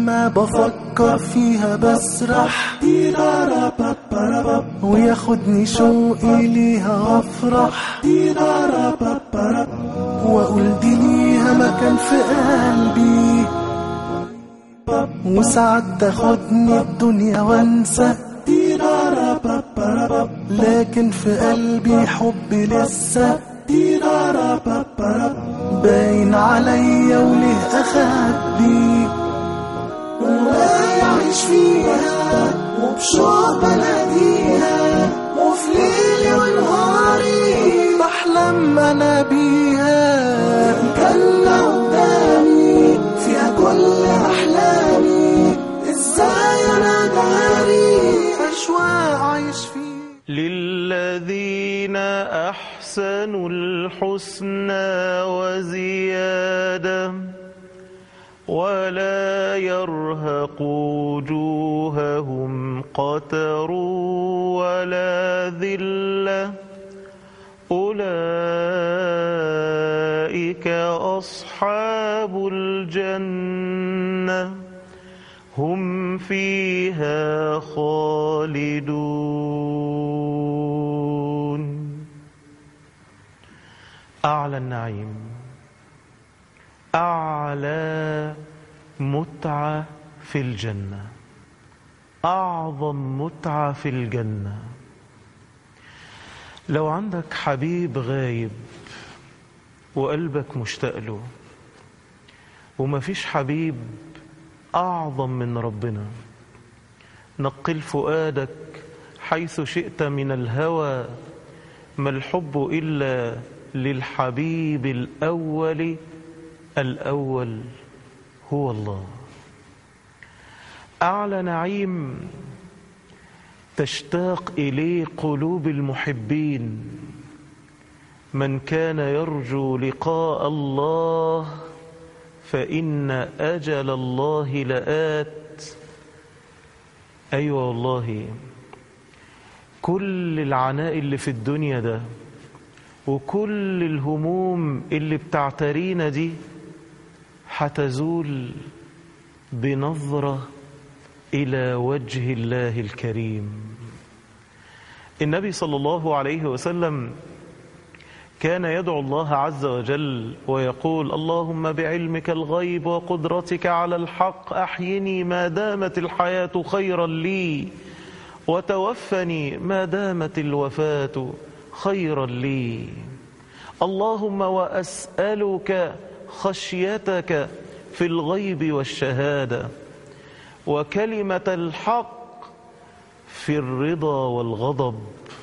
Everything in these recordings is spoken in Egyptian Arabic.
لما بفكر فيها بسرح وياخدني شوقي ليها افرح واقول دي ليها مكان في قلبي وساعات تاخدني الدنيا وانسى لكن في قلبي حبي لسه باين عليا وليه اخبي وما يعيش فيها وبشوق بناديها وفي ليلي ونهاري بحلم انا بيها مكلة قدامي فيها كل احلامي ازاي انا داري اشواق عايش فيها للذين أحسنوا الحسنى وزيادة ولا يرهق وجوههم قتر ولا ذلة أولئك أصحاب الجنة هم فيها خالدون أعلى النعيم أعلى متعة في الجنة أعظم متعة في الجنة لو عندك حبيب غايب وقلبك مشتاق له ومفيش حبيب أعظم من ربنا نقل فؤادك حيث شئت من الهوى ما الحب إلا للحبيب الأول الأول هو الله أعلى نعيم تشتاق إليه قلوب المحبين من كان يرجو لقاء الله فإن أجل الله لآت أيوة والله كل العناء اللي في الدنيا ده وكل الهموم اللي بتعترينا دي هتزول بنظرة إلى وجه الله الكريم النبي صلى الله عليه وسلم كان يدعو الله عز وجل ويقول اللهم بعلمك الغيب وقدرتك على الحق أحيني ما دامت الحياة خيرا لي وتوفني ما دامت الوفاة خيرا لي اللهم وأسألك خشيتك في الغيب والشهادة وكلمة الحق في الرضا والغضب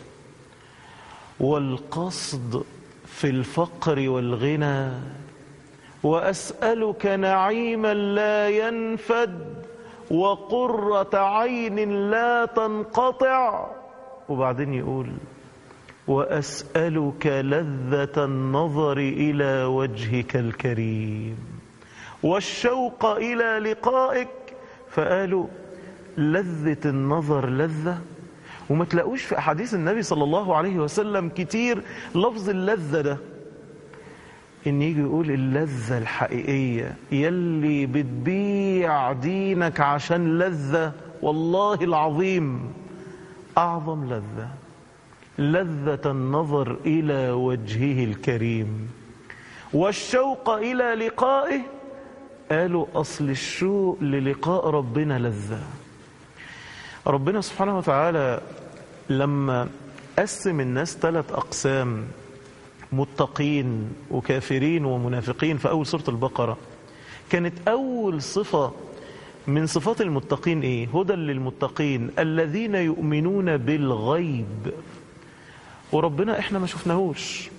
والقصد في الفقر والغنى وأسألك نعيما لا ينفد وقرة عين لا تنقطع وبعدين يقول وأسألك لذة النظر إلى وجهك الكريم والشوق إلى لقائك فقالوا لذة النظر لذة وما تلاقوش في أحاديث النبي صلى الله عليه وسلم كتير لفظ اللذة ده إن يجي يقول اللذة الحقيقية يلي بتبيع دينك عشان لذة والله العظيم أعظم لذة لذة النظر إلى وجهه الكريم والشوق إلى لقائه قالوا أصل الشوق للقاء ربنا لذة ربنا سبحانه وتعالى لما قسم الناس ثلاث أقسام متقين وكافرين ومنافقين في أول سورة البقرة كانت أول صفة من صفات المتقين إيه؟ هدى للمتقين الذين يؤمنون بالغيب وربنا إحنا ما شفناهوش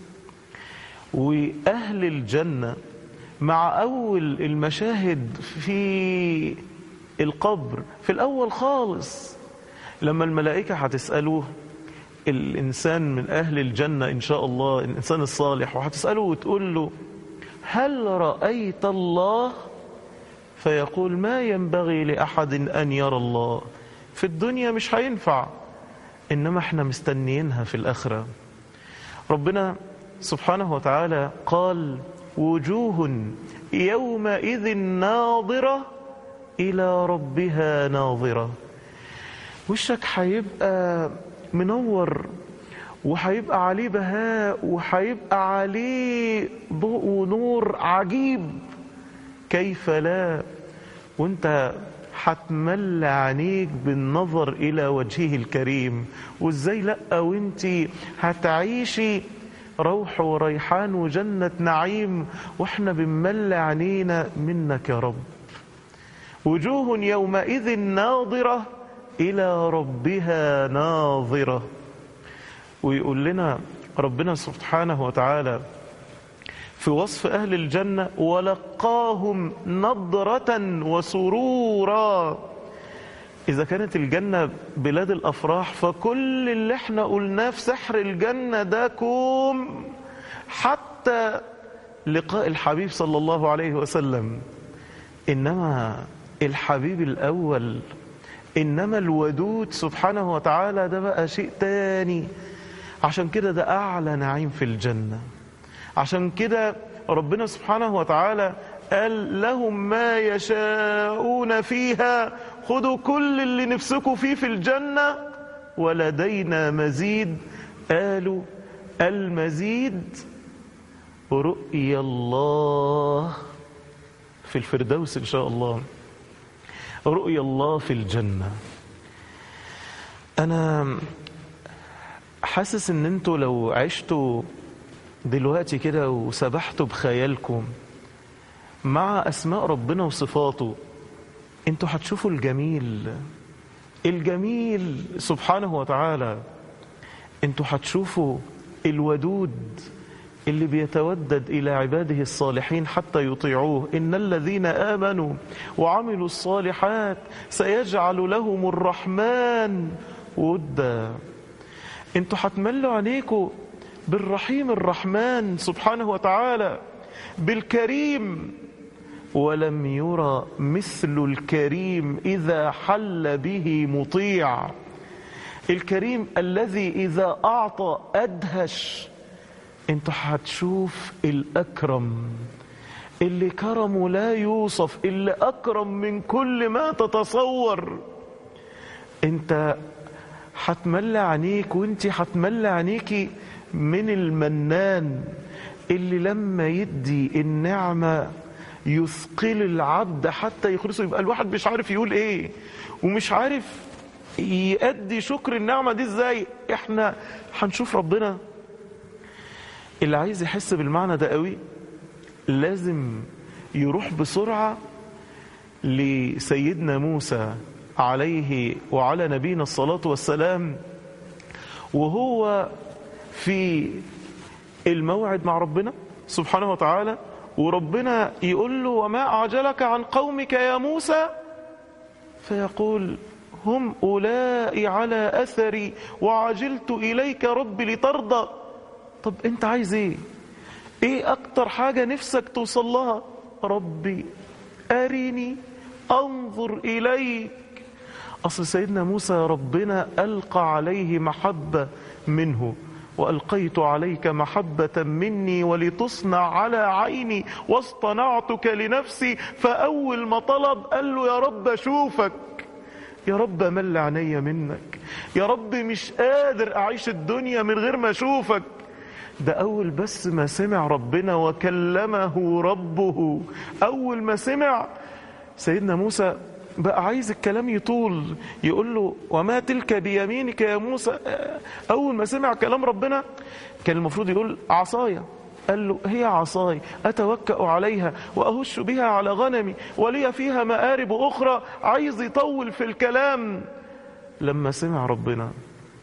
وأهل الجنة مع أول المشاهد في القبر في الأول خالص لما الملائكة هتسألوه الإنسان من أهل الجنة إن شاء الله الإنسان الصالح وهتسأله وتقول له هل رأيت الله فيقول ما ينبغي لأحد أن يرى الله في الدنيا مش هينفع إنما احنا مستنيينها في الآخرة ربنا سبحانه وتعالى قال وجوه يومئذ ناظرة إلى ربها ناظرة وشك هيبقى منور وهيبقى عليه بهاء وهيبقى عليه ضوء ونور عجيب كيف لا وانت هتمل عينيك بالنظر الى وجهه الكريم وازاي لا وانت هتعيشي روح وريحان وجنة نعيم واحنا بنمل عينينا منك يا رب وجوه يومئذ ناظرة إلى ربها ناظرة ويقول لنا ربنا سبحانه وتعالى في وصف أهل الجنة ولقاهم نضرة وسرورا إذا كانت الجنة بلاد الأفراح فكل اللي احنا قلناه في سحر الجنة ده كوم حتى لقاء الحبيب صلى الله عليه وسلم إنما الحبيب الأول إنما الودود سبحانه وتعالى ده بقى شيء تاني عشان كده ده أعلى نعيم في الجنة عشان كده ربنا سبحانه وتعالى قال لهم ما يشاءون فيها خدوا كل اللي نفسكم فيه في الجنة ولدينا مزيد قالوا المزيد رؤيا الله في الفردوس إن شاء الله رؤيا الله في الجنة أنا حاسس ان انتوا لو عشتوا دلوقتي كده وسبحتوا بخيالكم مع اسماء ربنا وصفاته انتوا هتشوفوا الجميل الجميل سبحانه وتعالى انتوا هتشوفوا الودود اللي بيتودد إلى عباده الصالحين حتى يطيعوه إن الذين آمنوا وعملوا الصالحات سيجعل لهم الرحمن ودا انتوا هتملوا عليكم بالرحيم الرحمن سبحانه وتعالى بالكريم ولم يرى مثل الكريم إذا حل به مطيع الكريم الذي إذا أعطى أدهش انت هتشوف الأكرم اللي كرمه لا يوصف اللي أكرم من كل ما تتصور انت هتملى عينيك وانت هتملى عينيكي من المنان اللي لما يدي النعمة يثقل العبد حتى يخلصه يبقى الواحد مش عارف يقول ايه ومش عارف يأدي شكر النعمة دي ازاي احنا هنشوف ربنا اللي عايز يحس بالمعنى ده قوي لازم يروح بسرعة لسيدنا موسى عليه وعلى نبينا الصلاة والسلام وهو في الموعد مع ربنا سبحانه وتعالى وربنا يقول له وما أعجلك عن قومك يا موسى فيقول هم أولئي على أثري وعجلت إليك رب لترضى طب أنت عايز إيه إيه أكتر حاجة نفسك توصل لها ربي أرني أنظر إليك أصل سيدنا موسى ربنا ألقى عليه محبة منه وألقيت عليك محبة مني ولتصنع على عيني واصطنعتك لنفسي فأول ما طلب قال له يا رب أشوفك يا رب مل عيني منك يا رب مش قادر أعيش الدنيا من غير ما أشوفك ده أول بس ما سمع ربنا وكلمه ربه أول ما سمع سيدنا موسى بقى عايز الكلام يطول يقول له وما تلك بيمينك يا موسى أول ما سمع كلام ربنا كان المفروض يقول عصايا قال له هي عصاي أتوكأ عليها وأهش بها على غنمي ولي فيها مآرب أخرى عايز يطول في الكلام لما سمع ربنا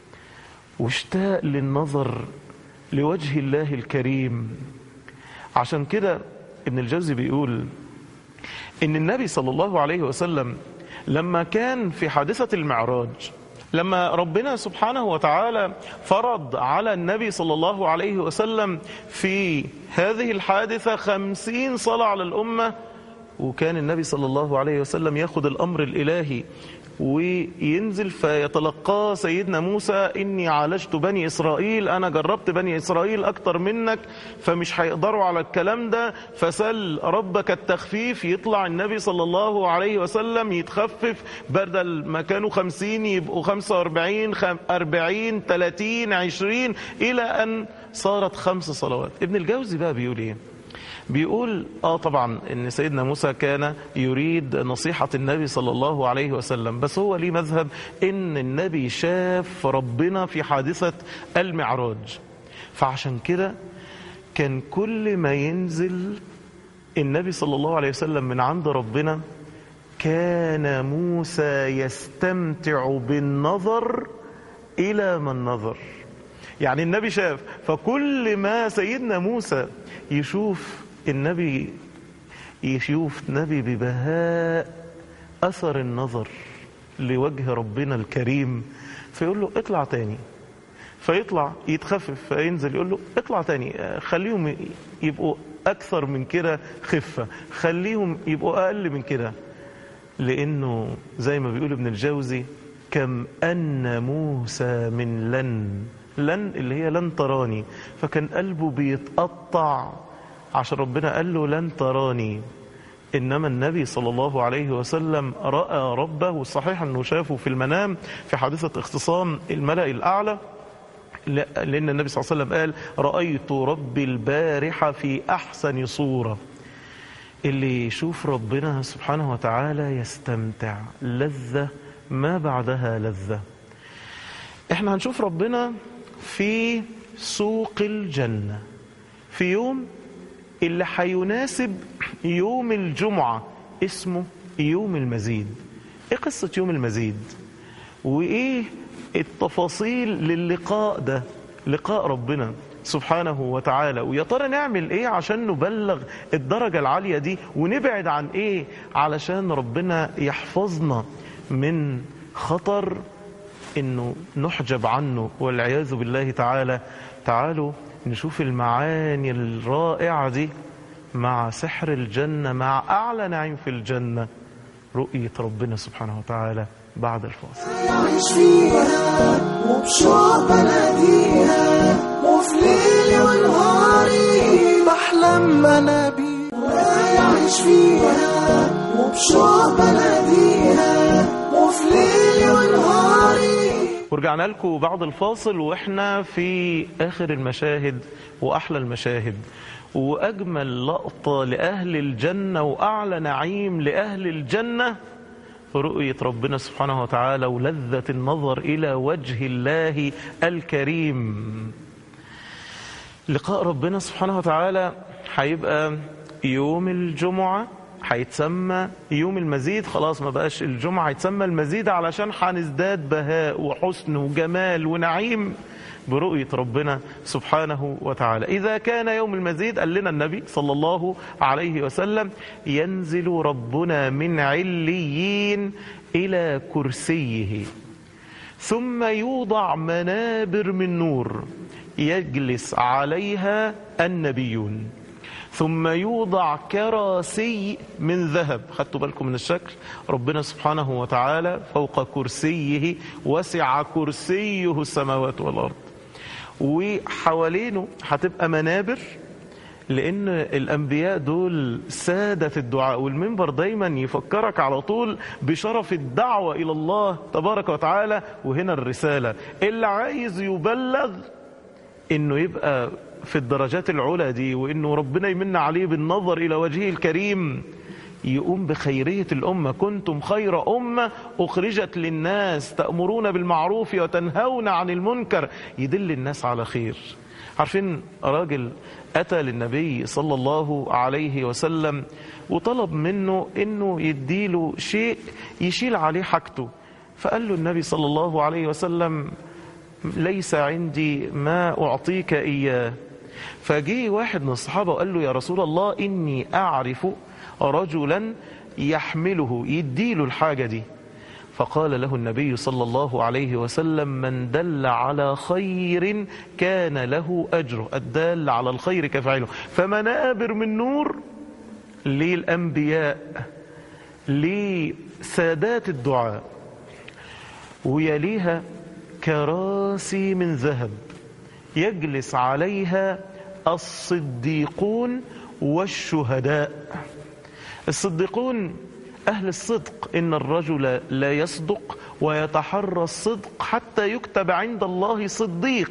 واشتاق للنظر لوجه الله الكريم عشان كده ابن الجوزي بيقول ان النبي صلى الله عليه وسلم لما كان في حادثة المعراج لما ربنا سبحانه وتعالى فرض على النبي صلى الله عليه وسلم في هذه الحادثة خمسين صلاة على الأمة وكان النبي صلى الله عليه وسلم ياخد الأمر الإلهي وينزل فيتلقاه سيدنا موسى إني عالجت بني إسرائيل أنا جربت بني إسرائيل أكتر منك فمش هيقدروا على الكلام ده فسل ربك التخفيف يطلع النبي صلى الله عليه وسلم يتخفف بدل ما كانوا خمسين يبقوا خمسة واربعين خم أربعين تلاتين عشرين إلى أن صارت خمس صلوات ابن الجوزي بقى بيقول إيه بيقول اه طبعا ان سيدنا موسى كان يريد نصيحة النبي صلى الله عليه وسلم بس هو ليه مذهب ان النبي شاف ربنا في حادثة المعراج فعشان كده كان كل ما ينزل النبي صلى الله عليه وسلم من عند ربنا كان موسى يستمتع بالنظر إلى من نظر يعني النبي شاف فكل ما سيدنا موسى يشوف النبي يشوف نبي ببهاء أثر النظر لوجه ربنا الكريم فيقول له اطلع تاني فيطلع يتخفف فينزل يقول له اطلع تاني خليهم يبقوا أكثر من كده خفة خليهم يبقوا أقل من كده لأنه زي ما بيقول ابن الجوزي كم أن موسى من لن لن اللي هي لن تراني فكان قلبه بيتقطع عشان ربنا قال له لن تراني إنما النبي صلى الله عليه وسلم رأى ربه والصحيح أنه شافه في المنام في حادثة اختصام الملأ الأعلى لأن النبي صلى الله عليه وسلم قال رأيت ربي البارحة في أحسن صورة اللي يشوف ربنا سبحانه وتعالى يستمتع لذة ما بعدها لذة احنا هنشوف ربنا في سوق الجنة في يوم اللي هيناسب يوم الجمعة اسمه يوم المزيد ايه قصة يوم المزيد وايه التفاصيل للقاء ده لقاء ربنا سبحانه وتعالى ويا ترى نعمل ايه عشان نبلغ الدرجة العالية دي ونبعد عن ايه علشان ربنا يحفظنا من خطر انه نحجب عنه والعياذ بالله تعالى تعالوا نشوف المعاني الرائعة دي مع سحر الجنة مع أعلى نعيم في الجنة رؤية ربنا سبحانه وتعالى بعد الفاصل يعيش فيها وبشوق بناديها وفي ليلي ونهاري بحلم انا بيها يعيش فيها وبشوق بناديها وفي ليلي ونهاري ورجعنا لكم بعد الفاصل واحنا في اخر المشاهد واحلى المشاهد واجمل لقطه لاهل الجنه واعلى نعيم لاهل الجنه رؤيه ربنا سبحانه وتعالى ولذه النظر الى وجه الله الكريم لقاء ربنا سبحانه وتعالى هيبقى يوم الجمعه هيتسمى يوم المزيد خلاص ما بقاش الجمعة هيتسمى المزيد علشان هنزداد بهاء وحسن وجمال ونعيم برؤية ربنا سبحانه وتعالى إذا كان يوم المزيد قال لنا النبي صلى الله عليه وسلم ينزل ربنا من عليين إلى كرسيه ثم يوضع منابر من نور يجلس عليها النبيون ثم يوضع كراسي من ذهب خدتوا بالكم من الشكل ربنا سبحانه وتعالى فوق كرسيه وسع كرسيه السماوات والأرض وحوالينه هتبقى منابر لأن الأنبياء دول سادة الدعاء والمنبر دايما يفكرك على طول بشرف الدعوة إلى الله تبارك وتعالى وهنا الرسالة اللي عايز يبلغ إنه يبقى في الدرجات العلى دي وإنه ربنا يمن عليه بالنظر إلى وجهه الكريم يقوم بخيرية الأمة كنتم خير أمة أخرجت للناس تأمرون بالمعروف وتنهون عن المنكر يدل الناس على خير عارفين راجل أتى للنبي صلى الله عليه وسلم وطلب منه أنه يديله شيء يشيل عليه حاجته فقال له النبي صلى الله عليه وسلم ليس عندي ما أعطيك إياه فجي واحد من الصحابة وقال له يا رسول الله إني أعرف رجلا يحمله يديله الحاجة دي فقال له النبي صلى الله عليه وسلم من دل على خير كان له أجره الدال على الخير كفعله فمنابر من نور للأنبياء لسادات الدعاء ويليها كراسي من ذهب يجلس عليها الصديقون والشهداء الصديقون أهل الصدق إن الرجل لا يصدق ويتحرى الصدق حتى يكتب عند الله صديق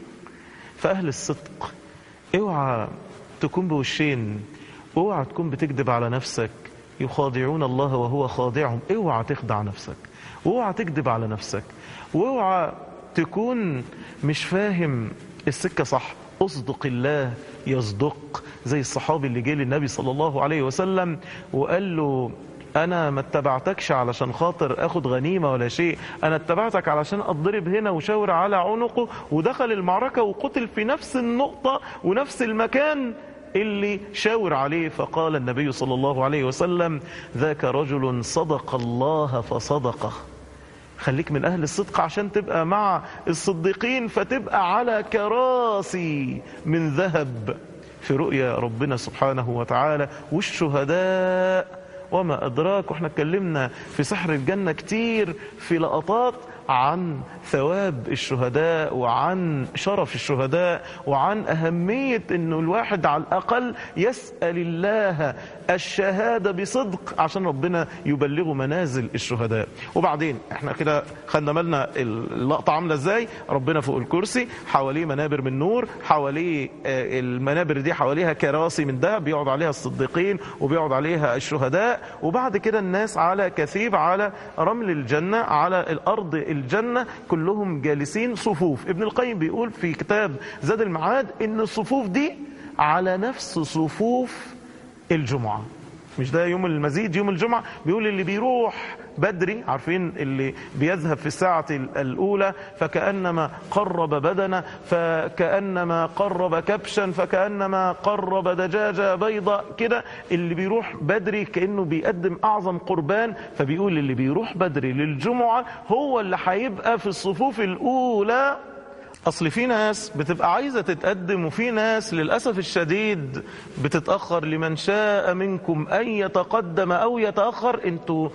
فأهل الصدق اوعى تكون بوشين اوعى تكون بتكذب على نفسك يخادعون الله وهو خادعهم اوعى تخدع نفسك اوعى تكذب على نفسك واوعى تكون مش فاهم السكة صح اصدق الله يصدق زي الصحابي اللي جه للنبي صلى الله عليه وسلم وقال له انا ما اتبعتكش علشان خاطر اخد غنيمة ولا شيء انا اتبعتك علشان اضرب هنا وشاور على عنقه ودخل المعركة وقتل في نفس النقطة ونفس المكان اللي شاور عليه فقال النبي صلى الله عليه وسلم ذاك رجل صدق الله فصدقه خليك من أهل الصدق عشان تبقى مع الصديقين فتبقى على كراسي من ذهب في رؤيا ربنا سبحانه وتعالى والشهداء وما أدراك واحنا اتكلمنا في سحر الجنة كتير في لقطات عن ثواب الشهداء وعن شرف الشهداء وعن أهمية أنه الواحد على الأقل يسأل الله الشهادة بصدق عشان ربنا يبلغه منازل الشهداء وبعدين احنا كده خدنا بالنا اللقطة عاملة ازاي ربنا فوق الكرسي حواليه منابر من نور حواليه آه، المنابر دي حواليها كراسي من ذهب بيقعد عليها الصديقين وبيقعد عليها الشهداء وبعد كده الناس على كثيب على رمل الجنة على الأرض الجنة كلهم جالسين صفوف ابن القيم بيقول في كتاب زاد المعاد ان الصفوف دي على نفس صفوف الجمعة مش ده يوم المزيد يوم الجمعة بيقول اللي بيروح بدري عارفين اللي بيذهب في الساعة الأولى فكأنما قرب بدنة فكأنما قرب كبشا فكأنما قرب دجاجة بيضة كده اللي بيروح بدري كأنه بيقدم أعظم قربان فبيقول اللي بيروح بدري للجمعة هو اللي هيبقى في الصفوف الأولى اصل في ناس بتبقى عايزه تتقدم وفي ناس للاسف الشديد بتتاخر لمن شاء منكم ان يتقدم او يتاخر انتوا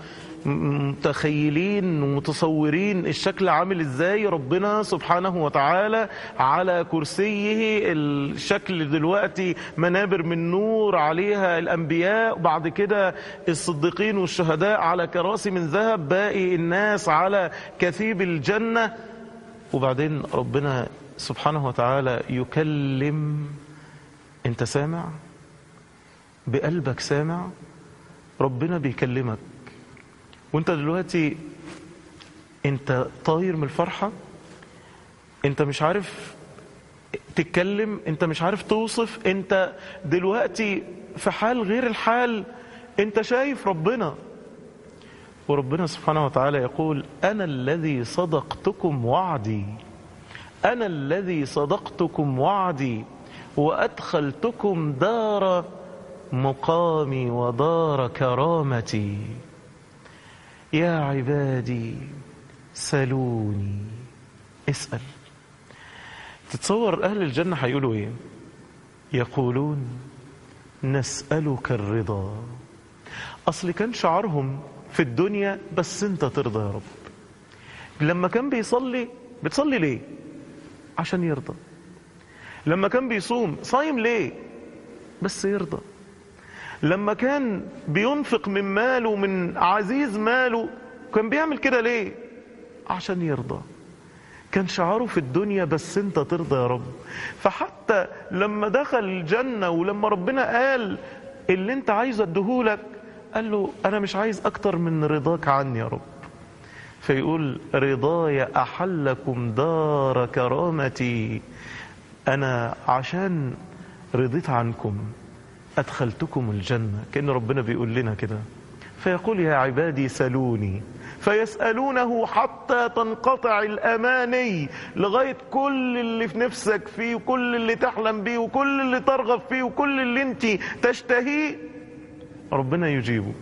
متخيلين ومتصورين الشكل عامل ازاي ربنا سبحانه وتعالى على كرسيه الشكل دلوقتي منابر من نور عليها الانبياء وبعد كده الصديقين والشهداء على كراسي من ذهب باقي الناس على كثيب الجنه وبعدين ربنا سبحانه وتعالى يكلم انت سامع بقلبك سامع ربنا بيكلمك وانت دلوقتي انت طاير من الفرحة انت مش عارف تتكلم انت مش عارف توصف انت دلوقتي في حال غير الحال انت شايف ربنا وربنا سبحانه وتعالى يقول أنا الذي صدقتكم وعدي أنا الذي صدقتكم وعدي وأدخلتكم دار مقامي ودار كرامتي يا عبادي سلوني اسأل تتصور أهل الجنة هيقولوا إيه يقولون نسألك الرضا أصل كان شعارهم في الدنيا بس انت ترضى يا رب لما كان بيصلي بتصلي ليه عشان يرضى لما كان بيصوم صايم ليه بس يرضى لما كان بينفق من ماله من عزيز ماله كان بيعمل كده ليه عشان يرضى كان شعاره في الدنيا بس انت ترضى يا رب فحتى لما دخل الجنة ولما ربنا قال اللي انت عايزه اديهولك قال له أنا مش عايز أكتر من رضاك عني يا رب فيقول رضاي أحلكم دار كرامتي أنا عشان رضيت عنكم أدخلتكم الجنة كأن ربنا بيقول لنا كده فيقول يا عبادي سلوني فيسألونه حتى تنقطع الأماني لغاية كل اللي في نفسك فيه وكل اللي تحلم بيه وكل اللي ترغب فيه وكل اللي انت تشتهيه ربنا يجيبك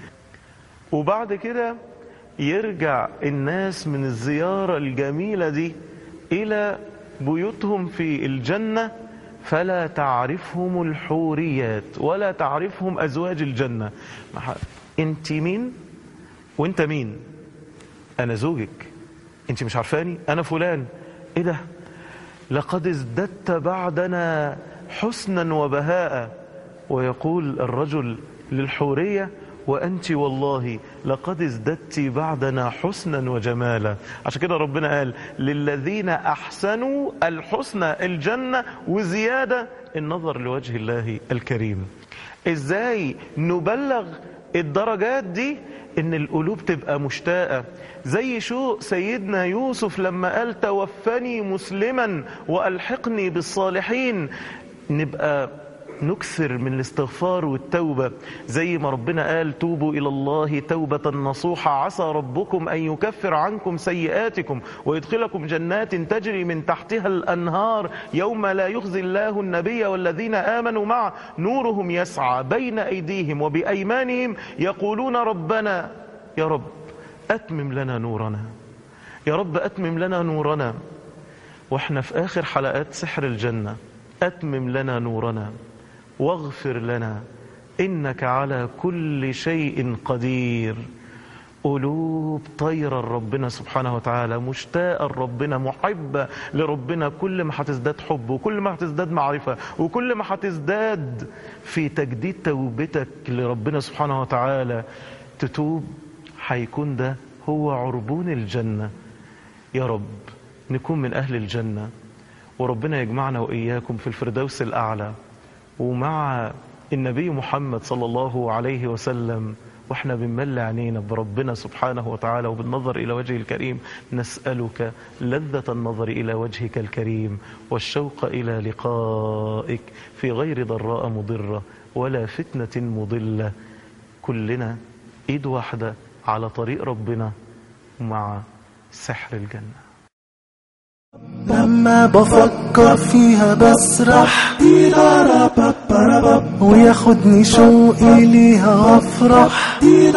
وبعد كده يرجع الناس من الزيارة الجميلة دي إلى بيوتهم في الجنة فلا تعرفهم الحوريات ولا تعرفهم أزواج الجنة انت مين وانت مين انا زوجك انت مش عارفاني انا فلان ايه ده لقد ازددت بعدنا حسنا وبهاء ويقول الرجل للحورية وأنت والله لقد ازددت بعدنا حسنا وجمالا عشان كده ربنا قال للذين أحسنوا الحسنى الجنة وزيادة النظر لوجه الله الكريم ازاي نبلغ الدرجات دي ان القلوب تبقى مشتاقة زي شو سيدنا يوسف لما قال توفني مسلما وألحقني بالصالحين نبقى نكثر من الاستغفار والتوبة زي ما ربنا قال توبوا إلى الله توبة نصوحة عسى ربكم أن يكفر عنكم سيئاتكم ويدخلكم جنات تجري من تحتها الأنهار يوم لا يخزي الله النبي والذين آمنوا معه نورهم يسعى بين أيديهم وبأيمانهم يقولون ربنا يا رب أتمم لنا نورنا يا رب أتمم لنا نورنا واحنا في آخر حلقات سحر الجنة أتمم لنا نورنا واغفر لنا إنك على كل شيء قدير قلوب طايرة لربنا سبحانه وتعالى مشتاقة لربنا محبة لربنا كل ما هتزداد حب وكل ما هتزداد معرفة وكل ما هتزداد في تجديد توبتك لربنا سبحانه وتعالى تتوب هيكون ده هو عربون الجنة يا رب نكون من أهل الجنة وربنا يجمعنا وإياكم في الفردوس الأعلى ومع النبي محمد صلى الله عليه وسلم واحنا بنمل عينينا بربنا سبحانه وتعالى وبالنظر إلى وجهه الكريم نسألك لذة النظر إلى وجهك الكريم والشوق إلى لقائك في غير ضراء مضرة ولا فتنة مضلة كلنا إيد واحدة على طريق ربنا مع سحر الجنة لما بفكر فيها بسرح وياخدني شوقي ليها وافرح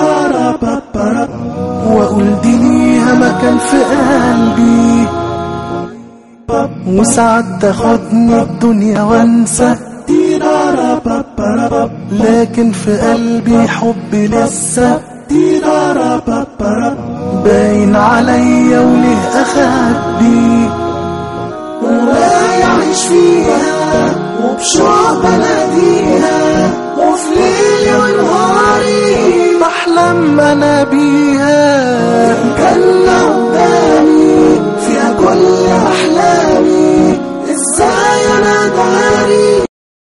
واقول دي ليها مكان في قلبي وساعات تاخدني الدنيا وانسى لكن في قلبي حبي لسه باين عليا وليه اخبي ولا يعيش فيها وبشوق بناديها وفي ليلي ونهاري بحلم انا بيها جنة قدامي فيها كل احلامي